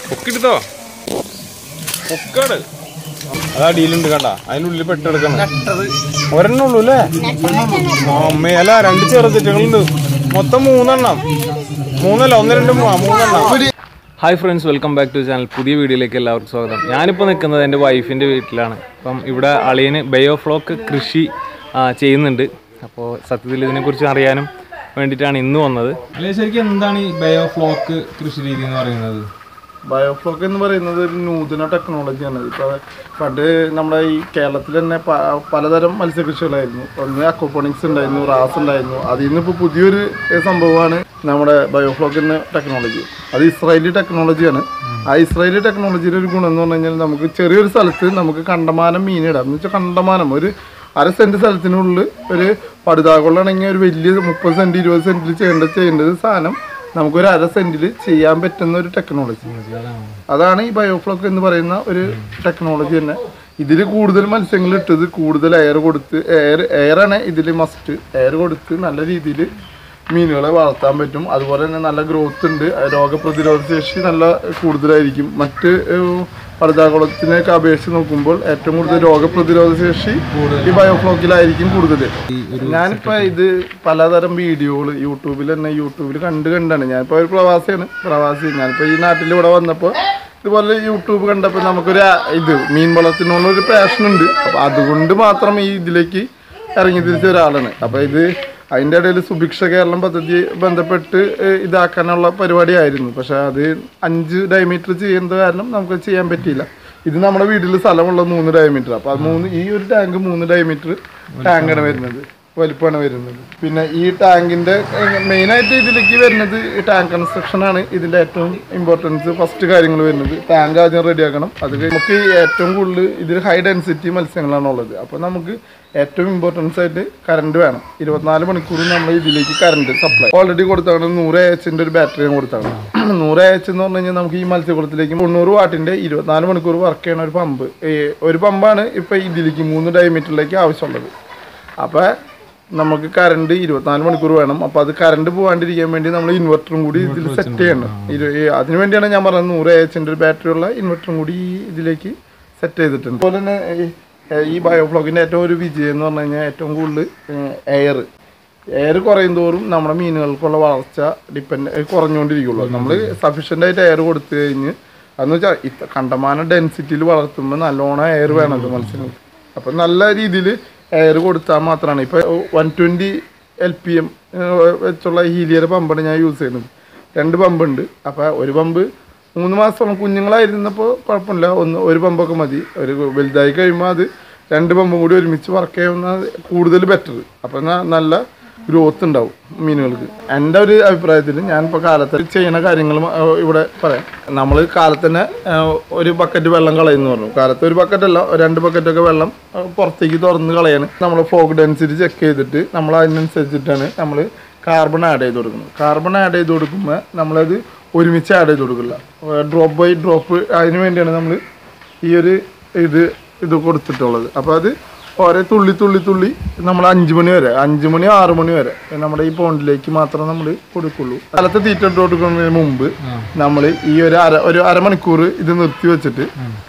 പൊക്കിടുത്തോ പൊക്കാട് അത് അടിയിലുണ്ട് കണ്ട അതിനുള്ളിൽ പെട്ടെടുക്കണം ഒരെണ്ണം ഉള്ളൂ അല്ലേ ആ മേല രണ്ട് ചെറുതിറ്റുകളുണ്ട് മൊത്തം മൂന്നെണ്ണം മൂന്നല്ല ഒന്ന് രണ്ട് മൂ- ആ, മൂന്നെണ്ണം hi friends welcome back to channel പുതിയ വീഡിയോയിലേക്ക് എല്ലാവർക്കും സ്വാഗതം ഞാനിപ്പോൾ നിൽക്കുന്നത് എൻ്റെ വൈഫിൻ്റെ വീട്ടിലാണ് അപ്പം ഇവിടെ അളിയന് ബയോഫ്ലോക്ക് കൃഷി ആ, ചെയ്യുന്നുണ്ട് അപ്പോൾ സത്യത്തിൽ ഇതിനെക്കുറിച്ച് അറിയാനും വേണ്ടിയിട്ടാണ് ഇന്ന് വന്നത് അല്ലെ ശരിക്കും എന്താണ് ഈ ബയോഫ്ലോക്ക് കൃഷി രീതി എന്ന് പറയുന്നത് ബയോഫ്ലോക്ക് എന്ന് പറയുന്നത് ഒരു നൂതന ടെക്നോളജിയാണ് ഇപ്പോൾ പണ്ട് നമ്മുടെ ഈ കേരളത്തിൽ തന്നെ പ- പലതരം മത്സ്യകൃഷികളായിരുന്നു ഒന്ന് അക്വപോണിക്സ് ഉണ്ടായിരുന്നു റാസ് ഉണ്ടായിരുന്നു അതിൽ നിന്ന് ഇപ്പോൾ പുതിയൊരു ഏഹ്, സംഭവമാണ് നമ്മുടെ ബയോഫ്ലോക്ക് എന്ന ടെക്നോളജി അത് ഇസ്രായേലി ടെക്നോളജിയാണ് ആ ഇസ്രായേലി ടെക്നോളജിയുടെ ഒരു ഗുണം എന്ന് പറഞ്ഞു കഴിഞ്ഞാൽ നമുക്ക് ചെറിയൊരു സ്ഥലത്ത് നമുക്ക് കണ്ടമാനം മീനിടാം എന്ന് വെച്ചാൽ കണ്ടമാനം ഒരു അര സെൻറ്റ് സ്ഥലത്തിനുള്ളിൽ ഒരു പടുതാകൊള്ളാണെങ്കിൽ ഒരു വലിയ മുപ്പത് സെൻറ്റ് ഇരുപത് സെൻറ്റിൽ ചെയ്യേണ്ട ചെയ്യേണ്ടത് സാധനം നമുക്കൊരു അര സെൻറ്റിൽ ചെയ്യാൻ പറ്റുന്ന ഒരു ടെക്നോളജി അതാണ് ഈ ബയോഫ്ലോക്ക് എന്ന് പറയുന്ന ഒരു ടെക്നോളജി തന്നെ ഇതിൽ കൂടുതൽ മത്സ്യങ്ങൾ ഇട്ടത് കൂടുതൽ എയർ കൊടുത്ത് എയർ എയറാണ് ഇതിൽ മസ്റ്റ് എയർ കൊടുത്ത് നല്ല രീതിയിൽ മീനുകളെ വളർത്താൻ പറ്റും അതുപോലെ തന്നെ നല്ല ഗ്രോത്ത് ഉണ്ട് രോഗപ്രതിരോധ ശേഷി നല്ല കൂടുതലായിരിക്കും മറ്റ് ഏഹ്, പടുതാകുളത്തിനൊക്കെ അപേക്ഷിച്ച് നോക്കുമ്പോൾ ഏറ്റവും കൂടുതൽ രോഗപ്രതിരോധ ശേഷി ഈ ബയോഫ്ലോക്കിലായിരിക്കും കൂടുതൽ ഞാനിപ്പോൾ ഇത് പലതരം വീഡിയോകൾ യൂട്യൂബിൽ തന്നെ യൂട്യൂബിൽ കണ്ട് കണ്ടാണ് ഞാനിപ്പോൾ ഒരു പ്രവാസിയാണ് പ്രവാസി ഞാനിപ്പോൾ ഈ നാട്ടിൽ ഇവിടെ വന്നപ്പോൾ ഇതുപോലെ യൂട്യൂബ് കണ്ടപ്പോൾ നമുക്കൊരു ആ- ഇത് മീൻ വളർത്തിനോടൊരു പാഷൻ ഉണ്ട് അപ്പോൾ അതുകൊണ്ട് മാത്രം ഈ ഇതിലേക്ക് ഇറങ്ങി തിരിച്ച ഒരാളാണ് അപ്പോൾ ഇത് അതിൻ്റെ ഇടയിൽ സുഭിക്ഷ കേരളം പദ്ധതി ബന്ധപ്പെട്ട് ഏഹ്, ഇതാക്കാനുള്ള പരിപാടിയായിരുന്നു പക്ഷേ അത് അഞ്ച് ഡയമീറ്റർ ചെയ്യുന്നത് കാരണം നമുക്ക് ചെയ്യാൻ പറ്റിയില്ല ഇത് നമ്മുടെ വീട്ടിൽ സ്ഥലമുള്ള മൂന്ന് ഡയമീറ്റർ അപ്പോൾ അത് മൂന്ന് ഈ ഒരു ടാങ്ക് മൂന്ന് ഡയമീറ്റർ ടാങ്കാണ് വരുന്നത് വലിപ്പമാണ് വരുന്നത് പിന്നെ ഈ ടാങ്കിന്റെ മെയിൻ ആയിട്ട് ഇതിലേക്ക് വരുന്നത് ഈ ടാങ്ക് കൺസ്ട്രക്ഷൻ ആണ് ഇതിന്റെ ഏറ്റവും ഇമ്പോർട്ടൻസ് ഫസ്റ്റ് കാര്യങ്ങൾ വരുന്നത് ടാങ്ക് ആദ്യം റെഡിയാക്കണം അത് കഴിഞ്ഞ് നമുക്ക് ഈ ഏറ്റവും കൂടുതൽ ഇതിൽ ഹൈ ഡെൻസിറ്റി മത്സ്യങ്ങളാണ് ഉള്ളത് അപ്പോൾ നമുക്ക് ഏറ്റവും ഇമ്പോർട്ടൻസ് ആയിട്ട് കറണ്ട് വേണം ഇരുപത്തിനാല് മണിക്കൂർ നമ്മൾ ഇതിലേക്ക് കറണ്ട് സപ്ലൈ ഓൾറെഡി കൊടുത്താണ് നൂറ് എച്ചിന്റെ ഒരു ബാറ്ററി കൊടുത്താണ് നൂറ് എച്ച് എന്ന് പറഞ്ഞു കഴിഞ്ഞാൽ നമുക്ക് ഈ മത്സ്യക്കുളത്തിലേക്ക് തൊണ്ണൂറ് വാട്ടിന്റെ ഇരുപത്തിനാല് മണിക്കൂർ വർക്ക് ചെയ്യണ ഒരു പമ്പ് ഒരു പമ്പാണ് ഇപ്പൊ ഇതിലേക്ക് മൂന്ന് ഡയമീറ്ററിലേക്ക് ആവശ്യമുള്ളത് അപ്പോൾ നമുക്ക് കറണ്ട് ഇരുപത്തിനാല് മണിക്കൂർ വേണം അപ്പോൾ അത് കറണ്ട് പോകാണ്ടിരിക്കാൻ വേണ്ടി നമ്മൾ ഇൻവെർട്ടറും കൂടി ഇതിൽ സെറ്റ് ചെയ്യണം ഇരു- ഈ അതിന് വേണ്ടിയാണ് ഞാൻ പറഞ്ഞത് നൂറ് എച്ചിൻ്റെ ഒരു ബാറ്ററി ഉള്ള ഇൻവെർട്ടറും കൂടി ഈ ഇതിലേക്ക് സെറ്റ് ചെയ്തിട്ടുണ്ട് അതുപോലെ തന്നെ ഈ- ഈ ബയോഫ്ലോക്കിൻ്റെ ഏറ്റവും ഒരു വിജയം എന്ന് പറഞ്ഞു കഴിഞ്ഞാൽ ഏറ്റവും കൂടുതൽ എയർ എയർ കുറയും തോറും നമ്മുടെ മീനുകൾക്കുള്ള വളർച്ച ഡിപ്പെൻഡ് കുറഞ്ഞുകൊണ്ടിരിക്കുള്ളൂ നമ്മൾ സഫീഷ്യൻ്റ് ആയിട്ട് എയർ കൊടുത്തു കഴിഞ്ഞ് അതെന്ന് വെച്ചാൽ ഇത്ര കണ്ടമാന ഡെൻസിറ്റിയിൽ വളർത്തുമ്പോൾ നല്ലോണം എയർ വേണമല്ലോ മത്സ്യങ്ങൾക്ക് അപ്പം നല്ല രീതിയിൽ എയർ കൊടുത്താൽ മാത്രമാണ് ഇപ്പോൾ one twenty L P M വെച്ചുള്ള ഹീലിയർ പമ്പാണ് ഞാൻ യൂസ് ചെയ്യുന്നത് രണ്ട് പമ്പുണ്ട് അപ്പോൾ ഒരു പമ്പ് മൂന്ന് മാസം കുഞ്ഞുങ്ങളായിരുന്നപ്പോൾ കുഴപ്പമില്ല ഒന്ന് ഒരു പമ്പൊക്കെ മതി ഒരു വലുതായി കഴിയുമ്പോൾ അത് രണ്ട് പമ്പും കൂടി ഒരുമിച്ച് വർക്ക് ചെയ്യുന്ന കൂടുതൽ ബെറ്റർ അപ്പം ന- നല്ല ഗ്രോത്ത് ഉണ്ടാവും മീനുകൾക്ക് എൻ്റെ ഒരു അഭിപ്രായത്തിൽ ഞാനിപ്പോൾ കാലത്ത് ചെയ്യുന്ന കാര്യങ്ങൾ ഇവിടെ പറയാം നമ്മൾ കാലത്ത് തന്നെ ആ, ഒരു ബക്കറ്റ് വെള്ളം കളയുന്നു പറഞ്ഞു കാലത്ത് ഒരു ബക്കറ്റല്ല രണ്ട് ബക്കറ്റൊക്കെ വെള്ളം ആ, പുറത്തേക്ക് തുറന്ന് കളയാണ് നമ്മൾ ഫോഗ് ഡെൻസിറ്റി ചെക്ക് ചെയ്തിട്ട് നമ്മൾ അതിനനുസരിച്ചിട്ടാണ് നമ്മൾ കാർബൺ ആഡ് ചെയ്ത് കൊടുക്കുന്നത് കാർബൺ ആഡ് ചെയ്ത് കൊടുക്കുമ്പോൾ നമ്മളത് ഒരുമിച്ച് ആഡ് ചെയ്ത് കൊടുക്കില്ല ഡ്രോപ്പ് ബൈ ഡ്രോപ്പ് അതിന് വേണ്ടിയാണ് നമ്മൾ ഈ ഒരു ഇത് ഇത് കൊടുത്തിട്ടുള്ളത് അപ്പോൾ അത് ഓരോ തുള്ളി തുള്ളി തുള്ളി നമ്മൾ അഞ്ച് മണി വരെ അഞ്ച് മണി ആറ് മണി വരെ നമ്മുടെ ഈ പോണ്ടിലേക്ക് മാത്രം നമ്മൾ കൊടുക്കുള്ളൂ കാലത്ത് തീറ്റ ഇട്ട് കൊടുക്കുന്നതിന് മുമ്പ് നമ്മൾ ഈ ഒരു അര ഒരു അരമണിക്കൂർ ഇത് നിർത്തി വെച്ചിട്ട്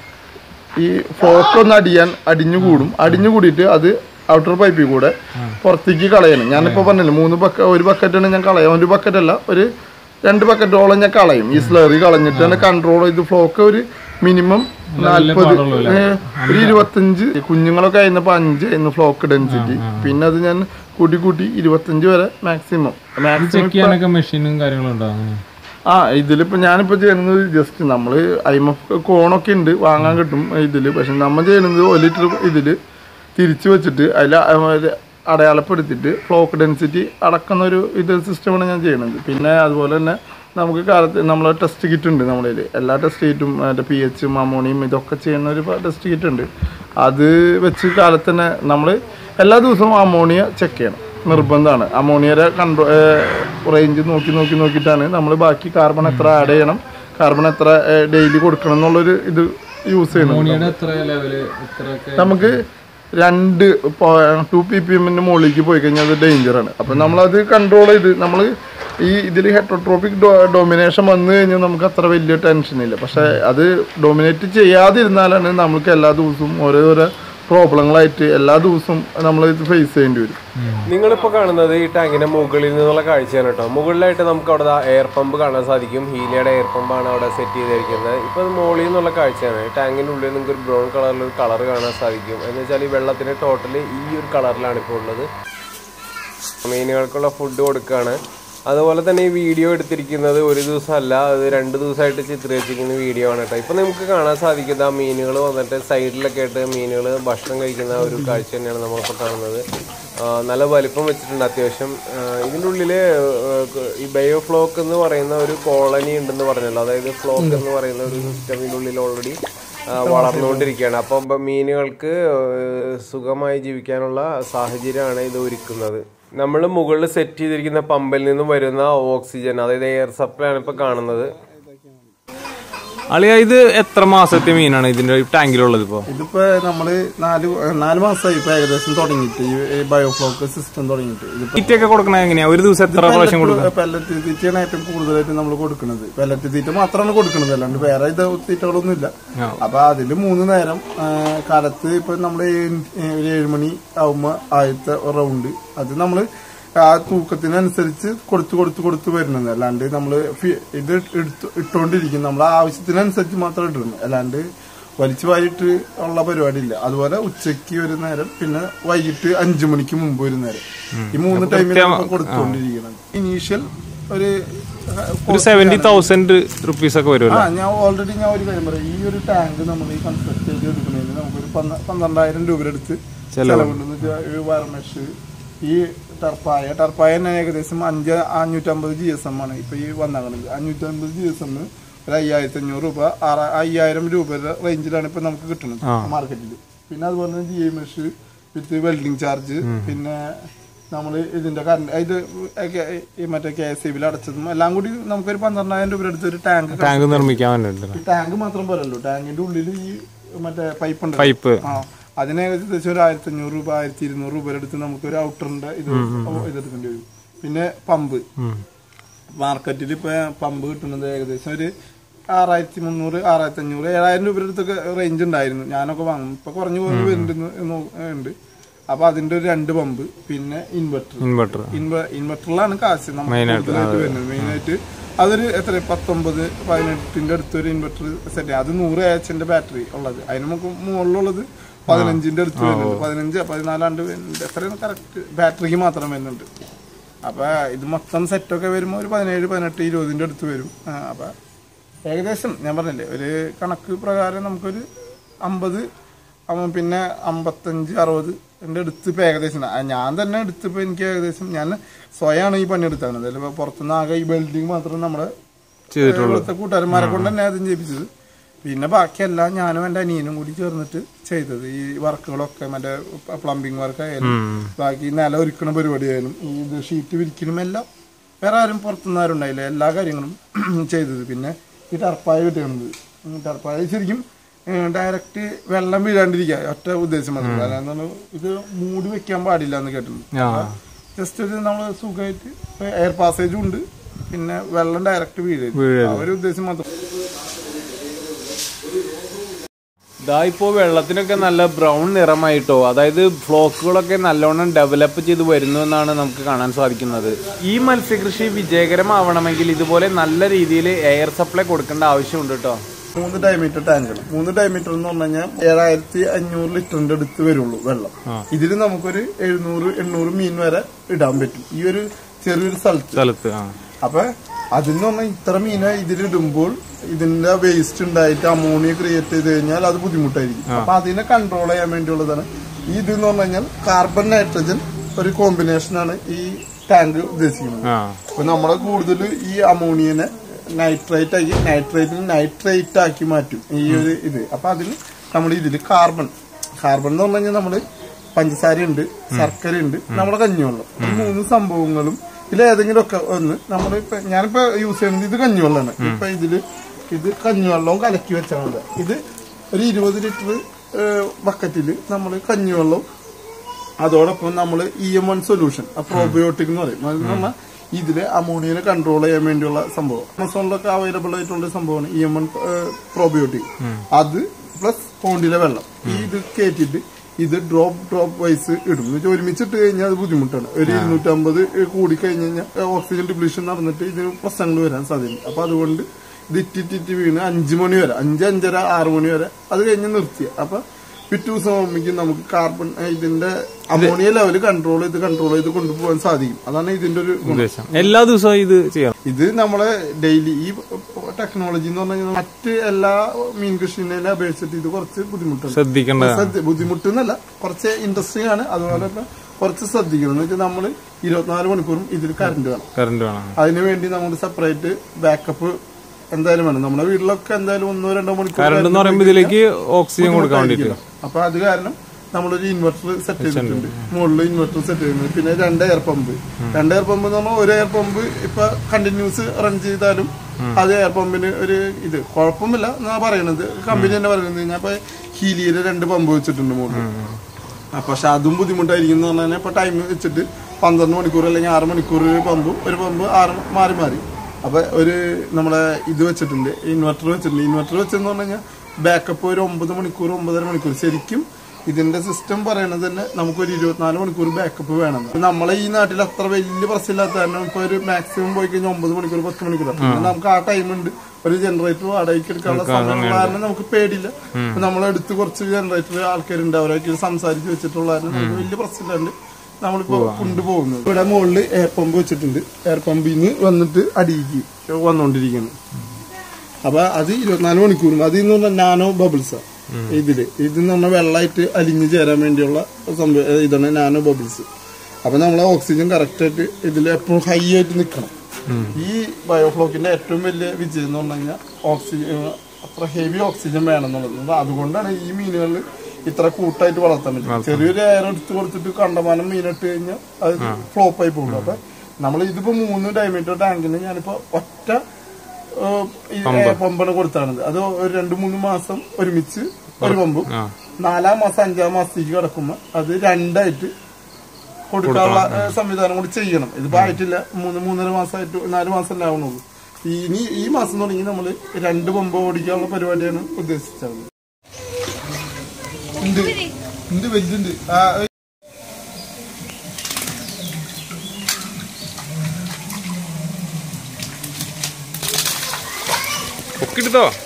ഈ ഫോക്ക് ഒന്ന് അടിയാൻ അടിഞ്ഞു കൂടും അടിഞ്ഞു കൂടിയിട്ട് അത് ഔട്ടർ പൈപ്പിൽ കൂടെ പുറത്തേക്ക് കളയണം ഞാനിപ്പോൾ പറഞ്ഞില്ല മൂന്ന് ബക്ക ഒരു ബക്കറ്റാണ് ഞാൻ കളയാം ഒരു ബക്കറ്റ് അല്ല ഒരു രണ്ട് ബക്കറ്റോളം ഞാൻ കളയും ഈ സ്ലറി കളഞ്ഞിട്ട് തന്നെ കൺട്രോൾ ചെയ്ത് ഫ്ലോക്ക് ഒരു മിനിമം നാൽപ്പത് ഒരു ഇരുപത്തഞ്ച് കുഞ്ഞുങ്ങളൊക്കെ ആയിരുന്നപ്പോൾ അഞ്ച് ആയിരുന്നു ഫ്ലോക്ക് ഡെൻസിറ്റി പിന്നെ അത് ഞാൻ കൂട്ടി കൂട്ടി ഇരുപത്തഞ്ച് വരെ മാക്സിമം മാക്സിമം ചെക്ക് ചെയ്യാനൊക്കെ മെഷീനും കാര്യങ്ങളും ഉണ്ടോ അങ്ങനെ ആ ഇതിലിപ്പോ ഞാനിപ്പോ ചെയ്യുന്നത് ജസ്റ്റ് നമ്മള് ഐമഫ് കോണൊക്കെ ഉണ്ട് വാങ്ങാൻ കിട്ടും ഇതില് പക്ഷെ നമ്മൾ ചെയ്യുന്നത് ഒരു ലിറ്റർ ഇതില് തിരിച്ചു വെച്ചിട്ട് അതിൽ അടയാളപ്പെടുത്തിയിട്ട് ഫ്ലോക്ക് ഡെൻസിറ്റി അടക്കുന്ന ഒരു ഇത് സിസ്റ്റമാണ് ഞാൻ ചെയ്യുന്നത് പിന്നെ അതുപോലെ തന്നെ നമുക്ക് കാലത്ത് നമ്മളെ ടെസ്റ്റ് കിറ്റ് ഉണ്ട് നമ്മുടെ കയ്യില്. എല്ലാ ടെസ്റ്റ് കിറ്റും മറ്റേ പി എച്ചും അമോണിയം ഇതൊക്കെ ചെയ്യുന്ന ഒരു ടെസ്റ്റ് കിറ്റ് ഉണ്ട് അത് വെച്ച് കാലത്ത് തന്നെ നമ്മൾ എല്ലാ ദിവസവും അമോണിയ ചെക്ക് ചെയ്യണം നിർബന്ധമാണ് അമോണിയയുടെ കൺട്രോ റേഞ്ച് നോക്കി നോക്കി നോക്കിയിട്ടാണ് നമ്മൾ ബാക്കി കാർബൺ എത്ര ആഡ് ചെയ്യണം കാർബൺ എത്ര ഡെയിലി കൊടുക്കണം എന്നുള്ളൊരു ഇത് യൂസ് ചെയ്യണം അമോണിയുടെ എത്ര ലെവല് ഇത്രയൊക്കെ നമുക്ക് രണ്ട് ടു പി പി എമ്മിന്റെ മുകളിലേക്ക് പോയി കഴിഞ്ഞാൽ അത് ഡേഞ്ചറാണ് അപ്പം നമ്മളത് കൺട്രോൾ ചെയ്ത് നമ്മൾ ഈ ഇതിൽ ഹെട്രോട്രോപിക് ഡൊമിനേഷൻ വന്നു കഴിഞ്ഞാൽ നമുക്ക് അത്ര വലിയ ടെൻഷൻ ഇല്ല പക്ഷെ അത് ഡൊമിനേറ്റ് ചെയ്യാതിരുന്നാലാണ് നമുക്ക് എല്ലാ ദിവസവും ഓരോരോ പ്രോബ്ലങ്ങളായിട്ട് എല്ലാ ദിവസവും നമ്മൾ ഇത് ഫേസ് ചെയ്യേണ്ടി വരും നിങ്ങളിപ്പോൾ കാണുന്നത് ഈ ടാങ്കിന്റെ മുകളിൽ നിന്നുള്ള കാഴ്ചയാണ് കേട്ടോ മുകളിലായിട്ട് നമുക്ക് അവിടെ എയർ പമ്പ് കാണാൻ സാധിക്കും ഹീലിയുടെ എയർ പമ്പാണ് അവിടെ സെറ്റ് ചെയ്തിരിക്കുന്നത് ഇപ്പോൾ അത് മുകളിൽ നിന്നുള്ള കാഴ്ചയാണ് ഈ ടാങ്കിന്റെ ഉള്ളിൽ നിങ്ങൾക്ക് ഒരു ബ്രൗൺ കളറിൽ ഒരു കളർ കാണാൻ സാധിക്കും എന്ന് വെച്ചാൽ ഈ വെള്ളത്തിന്റെ ടോട്ടൽ ഈ ഒരു കളറിലാണ് ഇപ്പോൾ ഉള്ളത് മീനുകൾക്കുള്ള ഫുഡ് കൊടുക്കുകയാണ് അതുപോലെ തന്നെ ഈ വീഡിയോ എടുത്തിരിക്കുന്നത് ഒരു ദിവസമല്ല അത് രണ്ട് ദിവസമായിട്ട് ചിത്രീകരിച്ചിരിക്കുന്ന വീഡിയോ ആണ് കേട്ടോ ഇപ്പം നമുക്ക് കാണാൻ സാധിക്കുന്നത് ആ മീനുകൾ വന്നിട്ട് സൈഡിലൊക്കെ ആയിട്ട് മീനുകൾ ഭക്ഷണം കഴിക്കുന്ന ഒരു കാഴ്ച തന്നെയാണ് നമ്മളിപ്പോൾ കാണുന്നത് ആ, നല്ല വലിപ്പം വെച്ചിട്ടുണ്ട് അത്യാവശ്യം ആ, ഇതിൻ്റെ ഉള്ളിൽ ഈ ബയോ ഫ്ലോക്ക് എന്ന് പറയുന്ന ഒരു കോളനി ഉണ്ടെന്ന് പറഞ്ഞല്ലോ അതായത് ഫ്ലോക്ക് എന്ന് പറയുന്ന ഒരു സിസ്റ്റമിൻ്റെ ഉള്ളിൽ ഓൾറെഡി വളർന്നുകൊണ്ടിരിക്കുകയാണ് അപ്പം മീനുകൾക്ക് ആ, സുഖമായി ജീവിക്കാനുള്ള സാഹചര്യമാണ് ഇത് ഒരുക്കുന്നത് നമ്മൾ മുകളിൽ സെറ്റ് ചെയ്തിരിക്കുന്ന പമ്പിൽ നിന്നും വരുന്ന ഓക്സിജൻ അതായത് എയർ സപ്ലൈ ആണ് ഇപ്പൊ കാണുന്നത് അളിയ ഇത് എത്ര മാസത്തെ മീനാണ് ഇതിന്റെ ടാങ്കിലുള്ളത് ഇപ്പോ ഇതിപ്പോ നമ്മള് നാല് നാല് മാസമായി ഇപ്പൊ ഏകദേശം തുടങ്ങിയിട്ട് ഈ ബയോഫ്ലോക്ക് സിസ്റ്റം തുടങ്ങിയിട്ട് ഇതിപ്പോ തീറ്റയൊക്കെ കൊടുക്കണത് എങ്ങനെയാ ഒരു ദിവസം എത്ര പ്രാവശ്യം കൊടുക്കും പെല്ലറ്റ് തീറ്റയാണ് ഏറ്റവും കൂടുതലായിട്ട് നമ്മൾ കൊടുക്കുന്നത് പെല്ലറ്റ് തീറ്റ മാത്രമാണ് കൊടുക്കുന്നത് അല്ലാണ്ട് വേറെ ഇത് തീറ്റകളൊന്നും ഇല്ല ആ. അപ്പൊ അതില് മൂന്ന് നേരം ആ, കാലത്ത് ഇപ്പൊ നമ്മള് ഏഴ് ഒരു ഏഴുമണി ആവുമ്പോ ആദ്യത്തെ റൗണ്ട് അത് നമ്മള് ആ തൂക്കത്തിനനുസരിച്ച് കൊടുത്ത് കൊടുത്ത് കൊടുത്ത് വരുന്നത് അല്ലാണ്ട് നമ്മള് ഫി- ഇത് എടുത്ത് ഇട്ടുകൊണ്ടിരിക്കും നമ്മളെ ആവശ്യത്തിനനുസരിച്ച് മാത്രം ഇടുന്നത് അല്ലാണ്ട് വലിച്ചു വാരിട്ട് ഉള്ള പരിപാടിയില്ല അതുപോലെ ഉച്ചയ്ക്ക് ഒരു നേരം പിന്നെ വൈകിട്ട് അഞ്ചു മണിക്ക് മുമ്പ് ഒരു നേരം ഈ മൂന്ന് ടൈമിൽ കൊടുത്തുകൊണ്ടിരിക്കുന്നത് ഇനീഷ്യൽ ഒരു ഒരു സെവന്റി തൗസൻഡ് റുപ്പീസ് ഒക്കെ വരുമല്ലോ ആ ഞാൻ ഓൾറെഡി ഞാൻ ഒരു കാര്യം പറയാം ഈ ഒരു ടാങ്ക് നമ്മൾ ഈ കൺസ്ട്രക്ട് ചെയ്ത് എടുക്കുന്നതിന് നമുക്കൊരു പന്ത്ര- പന്ത്രണ്ടായിരം രൂപയുടെ അടുത്ത് ചെലവുണ്ടെന്ന് വെച്ചാൽ ഒരു വയർമെഷ് ഈ ടർപ്പായ ടർപ്പായ തന്നെ ഏകദേശം അഞ്ച് അഞ്ഞൂറ്റമ്പത് ജി എസ് എം ആണ് ഇപ്പൊ ഈ വന്നേക്കണത് അഞ്ഞൂറ്റമ്പത് ജി എസ് എം ഒരു അയ്യായിരത്തി അഞ്ഞൂറ് രൂപ ആറ് അയ്യായിരം രൂപയുടെ റേഞ്ചിലാണ് ഇപ്പൊ നമുക്ക് കിട്ടുന്നത് മാർക്കറ്റിൽ പിന്നെ അതുപോലെ തന്നെ G I mesh with welding charge പിന്നെ നമ്മൾ ഇതിന്റെ കറണ്ട് ഇത് ഒക്കെ ഈ മറ്റേ കെ എസ് ബിയിൽ അടച്ചതും എല്ലാം കൂടി നമുക്കൊരു പന്ത്രണ്ടായിരം രൂപയുടെ അടുത്ത് ഒരു ടാങ്ക് ടാങ്ക് നിർമ്മിക്കാൻ വേണ്ടിട്ട് ഈ ടാങ്ക് മാത്രം പോരല്ലോ ടാങ്കിന്റെ ഉള്ളിൽ ഈ മറ്റേ പൈപ്പ് ഉണ്ട് പൈപ്പ് ആ അതിന് ഏകദേശം ഒരു ആയിരത്തി അഞ്ഞൂറ് രൂപ ആയിരത്തി ഇരുന്നൂറ് രൂപ അടുത്ത് നമുക്ക് ഒരു ഔട്ടറിന്റെ ഇത് ഇതെടുക്കേണ്ടി വരും പിന്നെ പമ്പ് മാർക്കറ്റിൽ ഇപ്പൊ പമ്പ് കിട്ടുന്നത് ഏകദേശം ഒരു ആറായിരത്തി മുന്നൂറ് ആറായിരത്തി അഞ്ഞൂറ് ഏഴായിരം രൂപയുടെ അടുത്തൊക്കെ റേഞ്ച് ഉണ്ടായിരുന്നു ഞാനൊക്കെ വാങ്ങും ഇപ്പൊ കുറഞ്ഞു കുറഞ്ഞു വരുന്നുണ്ട് ഉണ്ട് അപ്പൊ അതിന്റെ ഒരു രണ്ട് പമ്പ് പിന്നെ ഇൻവെർട്ടർ ഇൻവെർട്ടർ ഇൻവെർട്ടറിലാണ് കാശ് നമുക്ക് കൂടുതലായിട്ട് വരുന്നത് മെയിനായിട്ട് അതൊരു എത്ര പത്തൊമ്പത് പതിനെട്ടിന്റെ അടുത്തൊരു ഇൻവെർട്ടർ സെറ്റ് അത് നൂറ് എച്ചിന്റെ ബാറ്ററി ഉള്ളത് അതിന് നമുക്ക് മുകളിലുള്ളത് പതിനഞ്ചിന്റെ അടുത്ത് വരുന്നുണ്ട് പതിനഞ്ച് പതിനാലാണ്ട് വരുന്നുണ്ട് എത്രയാണ് കറക്റ്റ് ബാറ്ററിക്ക് മാത്രം വരുന്നുണ്ട് അപ്പൊ ഇത് മൊത്തം സെറ്റൊക്കെ വരുമ്പോൾ ഒരു പതിനേഴ് പതിനെട്ട് ഇരുപതിന്റെ അടുത്ത് വരും ആ, അപ്പൊ ഏകദേശം ഞാൻ പറഞ്ഞില്ലേ ഒരു കണക്ക് പ്രകാരം നമുക്കൊരു അമ്പത് അവൻ പിന്നെ അമ്പത്തഞ്ച് അറുപത് എൻ്റെ അടുത്ത് ഇപ്പം ഏകദേശം ഉണ്ട്. ആ, ഞാൻ തന്നെ എടുത്തിപ്പോൾ എനിക്ക് ഏകദേശം ഞാൻ സ്വയമാണ് ഈ പണി എടുത്തത് അതിലിപ്പോൾ പുറത്തുനിന്ന് ആകെ ഈ ബിൽഡിംഗ് മാത്രം നമ്മുടെ ഇവിടുത്തെ കൂട്ടുകാരന്മാരെ കൊണ്ട് തന്നെ ആദ്യം ചെയ്യിപ്പിച്ചത് പിന്നെ ബാക്കിയെല്ലാം ഞാനും എൻ്റെ അനിയനും കൂടി ചേർന്നിട്ട് ചെയ്തത് ഈ വർക്കുകളൊക്കെ മറ്റേ പ്ലംബിംഗ് വർക്ക് ആയാലും ബാക്കി നില ഒരുക്കണ പരിപാടിയായാലും ഈ ഇത് ഷീറ്റ് വിരിക്കലും എല്ലാം വേറെ ആരും പുറത്തുനിന്ന് ആരും ഉണ്ടായില്ല എല്ലാ കാര്യങ്ങളും ചെയ്തത് പിന്നെ ഈ ടർപ്പായ കിട്ടുന്നത് ടർപ്പായ ശരിക്കും ഡയറക്റ്റ് വെള്ളം വീഴാണ്ടിരിക്കുക ഒറ്റ ഉദ്ദേശം മാത്രം അല്ലാതെ ഇത് മൂടി വെക്കാൻ പാടില്ല എന്ന് കേട്ടിട്ടുണ്ട് ആ ജസ്റ്റ് ഒരു നമ്മൾ സുഖമായിട്ട് എയർ പാസേജും ഉണ്ട് പിന്നെ വെള്ളം ഡയറക്റ്റ് വീഴരുത് ആ ഒരു ഉദ്ദേശം മാത്രം ഇതാ ഇപ്പോ വെള്ളത്തിനൊക്കെ നല്ല ബ്രൗൺ നിറമായിട്ടോ അതായത് ഫ്ലോക്കുകളൊക്കെ നല്ലോണം ഡെവലപ്പ് ചെയ്ത് വരുന്നു എന്നാണ് നമുക്ക് കാണാൻ സാധിക്കുന്നത് ഈ മത്സ്യകൃഷി വിജയകരമാവണമെങ്കിൽ ഇതുപോലെ നല്ല രീതിയിൽ എയർ സപ്ലൈ കൊടുക്കേണ്ട ആവശ്യമുണ്ട് കേട്ടോ മൂന്ന് ഡയമീറ്റർ ടാങ്കുകൾ മൂന്ന് ഡയമീറ്റർ എന്ന് പറഞ്ഞു കഴിഞ്ഞാൽ ഏഴായിരത്തി അഞ്ഞൂറ് ലിറ്ററിന്റെ അടുത്ത് വരുള്ളൂ വെള്ളം ഇതിൽ നമുക്കൊരു എഴുന്നൂറ് എണ്ണൂറ് മീൻ വരെ ഇടാൻ പറ്റും ഈ ഒരു ചെറിയൊരു സ്ഥലത്ത് സ്ഥലത്ത് ആ അപ്പൊ അതിൽ നിന്ന് പറഞ്ഞാൽ ഇത്ര മീനെ ഇതിലിടുമ്പോൾ ഇതിന്റെ വേസ്റ്റ് ഉണ്ടായിട്ട് അമോണിയ ക്രിയേറ്റ് ചെയ്ത് കഴിഞ്ഞാൽ അത് ബുദ്ധിമുട്ടായിരിക്കും അപ്പൊ അതിനെ കൺട്രോൾ ചെയ്യാൻ വേണ്ടിയുള്ളതാണ് ഈ ഇത് എന്ന് പറഞ്ഞു കഴിഞ്ഞാൽ കാർബൺ നൈട്രജൻ ഒരു കോമ്പിനേഷനാണ് ഈ ടാങ്ക് ഉദ്ദേശിക്കുന്നത് ആ അപ്പൊ നമ്മള് കൂടുതൽ ഈ അമോണിയനെ നൈട്രേറ്റ് ആക്കി നൈട്രേറ്റിന് നൈട്രേറ്റ് ആക്കി മാറ്റും ഈ ഒരു ഇത് അപ്പൊ അതിന് നമ്മൾ ഇതില് കാർബൺ കാർബൺ എന്ന് പറഞ്ഞു കഴിഞ്ഞാൽ നമ്മള് പഞ്ചസാര ഉണ്ട് ശർക്കര ഉണ്ട് നമ്മുടെ കഞ്ഞിവെള്ളം ഈ മൂന്ന് സംഭവങ്ങളും ഇതിൽ ഏതെങ്കിലും ഒക്കെ ഒന്ന് നമ്മൾ ഞാനിപ്പോ യൂസ് ചെയ്യുന്നത് ഇത് കഞ്ഞിവെള്ളമാണ് ഇപ്പൊ ഇതില് ഇത് കഞ്ഞിവെള്ളവും കലക്കി വെച്ചാൽ മതി ഇത് ഒരു ഇരുപത് ലിറ്റർ ബക്കറ്റിൽ നമ്മൾ കഞ്ഞിവെള്ളം അതോടൊപ്പം നമ്മൾ E M one solution probiotic എന്ന് പറയും അത് പറഞ്ഞാൽ ഇതില് അമോണിയനെ കൺട്രോൾ ചെയ്യാൻ വേണ്ടിയുള്ള സംഭവം ആമസോണിലൊക്കെ അവൈലബിൾ ആയിട്ടുള്ള സംഭവമാണ് ഇ എം എൻ പ്രോബയോട്ടിക് അത് പ്ലസ് പോണ്ടിലെ വെള്ളം ഈ ഇത് കയറ്റിട്ട് ഇത് ഡ്രോപ്പ് ഡ്രോപ്പ് വൈസ് ഇടും എന്ന് വെച്ചാൽ ഒരുമിച്ചിട്ട് കഴിഞ്ഞാൽ അത് ബുദ്ധിമുട്ടാണ് ഒരു ഇരുന്നൂറ്റമ്പത് കൂടി കഴിഞ്ഞ് കഴിഞ്ഞാൽ ഓക്സിജൻ ഡിപ്ലീഷൻ നടന്നിട്ട് ഇതിന് പ്രശ്നങ്ങൾ വരാൻ സാധ്യതയുണ്ട് അപ്പൊ അതുകൊണ്ട് ഇത് ഇറ്റിറ്റിറ്റ് വീണ് അഞ്ചു മണി വരെ അഞ്ച് അഞ്ചര ആറു മണി വരെ അത് കഴിഞ്ഞ് നിർത്തിയ അപ്പൊ പിറ്റേ ദിവസം ആകുമ്പോഴേക്കും നമുക്ക് കാർബൺ ഏ, ഇതിന്റെ അമോണിയ ലെവൽ കൺട്രോൾ ചെയ്ത് കൺട്രോൾ ചെയ്ത് കൊണ്ടുപോകാൻ സാധിക്കും അതാണ് ഇതിന്റെ ഒരു ഗുണം ഉദ്ദേശം എല്ലാ ദിവസവും ഇത് ചെയ്യണം ഇത് നമ്മളെ ഡെയിലി ഈ ടെക്നോളജി എന്ന് പറഞ്ഞു കഴിഞ്ഞാൽ മറ്റ് എല്ലാ മീൻ കൃഷിനെ അപേക്ഷിച്ചിട്ട് ഇത് കുറച്ച് ബുദ്ധിമുട്ടാണ് ശ്രദ്ധിക്കേണ്ടതാണ് ശ്രദ്ധ- ബുദ്ധിമുട്ട് എന്നല്ല കുറച്ച് ഇൻട്രസ്റ്റിംഗ് ആണ് അതുപോലെ തന്നെ കുറച്ച് ശ്രദ്ധിക്കണം എന്ന് വെച്ചാൽ നമ്മൾ ഇരുപത്തിനാല് മണിക്കൂറും ഇതിൽ കറണ്ട് വേണം കറണ്ട് വേണം അതിനു വേണ്ടി നമ്മൾ സെപ്പറേറ്റ് ബാക്കപ്പ് എന്തായാലും വേണം നമ്മുടെ വീട്ടിലൊക്കെ എന്തായാലും ഒന്നോ രണ്ടോ മണിക്കൂർ കറണ്ട് എന്ന് പറയുമ്പോൾ ഇതിലേക്ക് ഓക്സിജൻ കൊടുക്കാൻ വേണ്ടിട്ട് അപ്പൊ അത് കാരണം നമ്മളൊരു ഇൻവെർട്ടർ സെറ്റ് ചെയ്തിട്ടുണ്ട് മുകളിൽ ഇൻവെർട്ടർ സെറ്റ് ചെയ്യുന്നത് പിന്നെ രണ്ട് എയർ പമ്പ് രണ്ട് എയർ പമ്പ് എന്ന് പറഞ്ഞാൽ ഒരു എയർ പമ്പ് ഇപ്പൊ കണ്ടിന്യൂസ് റൺ ചെയ്താലും അത് എയർ പമ്പിന് ഒരു ഇത് കുഴപ്പമില്ല എന്നാ പറയണത് കമ്പനി തന്നെ പറയുന്നത് ഞാൻ ഇപ്പൊ ഹീലിയുടെ രണ്ട് പമ്പ് വെച്ചിട്ടുണ്ട് മുകളിൽ ആ, പക്ഷെ അതും ബുദ്ധിമുട്ടായിരിക്കും എന്ന് പറഞ്ഞാൽ ഇപ്പൊ ടൈം വെച്ചിട്ട് പന്ത്രണ്ട് മണിക്കൂർ അല്ലെങ്കിൽ ആറ് മണിക്കൂർ ഒരു പമ്പും ഒരു പമ്പ് ആറ് മാറി മാറി അപ്പൊ ഒരു നമ്മളെ ഇത് വെച്ചിട്ടുണ്ട് ഇൻവെർട്ടർ വെച്ചിട്ടുണ്ട് ഇൻവെർട്ടർ വെച്ചെന്ന് പറഞ്ഞു കഴിഞ്ഞാൽ ബാക്കപ്പ് ഒരു ഒമ്പത് മണിക്കൂർ ഒമ്പതര മണിക്കൂർ ശരിക്കും ഇതിന്റെ സിസ്റ്റം പറയണത് തന്നെ നമുക്കൊരു ഇരുപത്തിനാല് മണിക്കൂർ ബാക്കപ്പ് വേണം നമ്മളെ ഈ നാട്ടിൽ അത്ര വലിയ പ്രശ്നമില്ലാത്ത കാരണം ഇപ്പൊ ഒരു മാക്സിമം പോയി കഴിഞ്ഞാൽ ഒമ്പത് മണിക്കൂർ പത്ത് മണിക്കൂർ പിന്നെ നമുക്ക് ആ ടൈം ഉണ്ട് ഒരു ജനറേറ്റർ വാടകയ്ക്ക് എടുക്കാനുള്ള സമയമുള്ള കാരണം നമുക്ക് പേടിയില്ല ഇപ്പൊ നമ്മളെടുത്ത് കുറച്ച് ജനറേറ്റർ ആൾക്കാരുണ്ട് അവരൊക്കെ സംസാരിച്ച് വെച്ചിട്ടുള്ള കാരണം നമുക്ക് വലിയ പ്രശ്നമില്ലാണ്ട് നമ്മളിപ്പോ കൊണ്ടുപോകുന്നത് ഇവിടെ മുകളിൽ എയർ പമ്പ് വെച്ചിട്ടുണ്ട് എയർ പമ്പിൽ നിന്ന് വന്നിട്ട് അടിയിക്ക് വന്നുകൊണ്ടിരിക്കുന്നു അപ്പൊ അത് ഇരുപത്തിനാല് മണിക്കൂറും അതിൽ നിന്ന് പറഞ്ഞാൽ നാനോ ബബിൾസ് ഇതില് ഇതെന്ന് പറഞ്ഞാൽ വെള്ളമായിട്ട് അലിഞ്ഞു ചേരാൻ വേണ്ടിയുള്ള സംഭവം ഇതാണ് നാനോ ബബിൾസ് അപ്പൊ നമ്മളെ ഓക്സിജൻ കറക്റ്റ് ആയിട്ട് ഇതിൽ എപ്പോഴും ഹൈ ആയിട്ട് നിൽക്കണം ഈ ബയോഫ്ലോക്കിന്റെ ഏറ്റവും വലിയ വിജയം എന്ന് പറഞ്ഞു കഴിഞ്ഞാൽ ഓക്സിജൻ അത്ര ഹെവി ഓക്സിജൻ വേണം എന്നുള്ളത് അപ്പൊ അതുകൊണ്ടാണ് ഈ മീനുകളിൽ ഇത്ര കൂട്ടായിട്ട് വളർത്താൻ പറ്റും ചെറിയൊരു എയർ എടുത്ത് കൊടുത്തിട്ട് കണ്ടമാനം മീനിട്ട് കഴിഞ്ഞാൽ അത് ഫ്ലോപ്പ് ആയി പോകും അപ്പൊ നമ്മൾ ഇതിപ്പോ മൂന്ന് ഡയമീറ്റർ ടാങ്കിന് ഞാനിപ്പോ ഒറ്റ ഏഹ്, ഈ എയർ പമ്പാണ് കൊടുത്താണത് അത് ഒരു രണ്ട് മൂന്ന് മാസം ഒരുമിച്ച് ഒരു പമ്പും നാലാം മാസം അഞ്ചാം മാസത്തേക്ക് കിടക്കുമ്പോ അത് രണ്ടായിട്ട് കൊടുക്കാനുള്ള ഏഹ്, സംവിധാനം കൂടി ചെയ്യണം ഇതിപ്പോ ആയിട്ടില്ല മൂന്ന് മൂന്നര മാസമായിട്ട് നാല് മാസം ആവണുള്ളൂ ഈ- ഇനി ഈ മാസം തുടങ്ങി നമ്മൾ രണ്ട് പമ്പ് ഓടിക്കാനുള്ള പരിപാടിയാണ് ഉദ്ദേശിച്ചത് ഉണ്ട് ഉണ്ട് വലുതുണ്ട് ആ, ഒക്കെ എടുത്തോ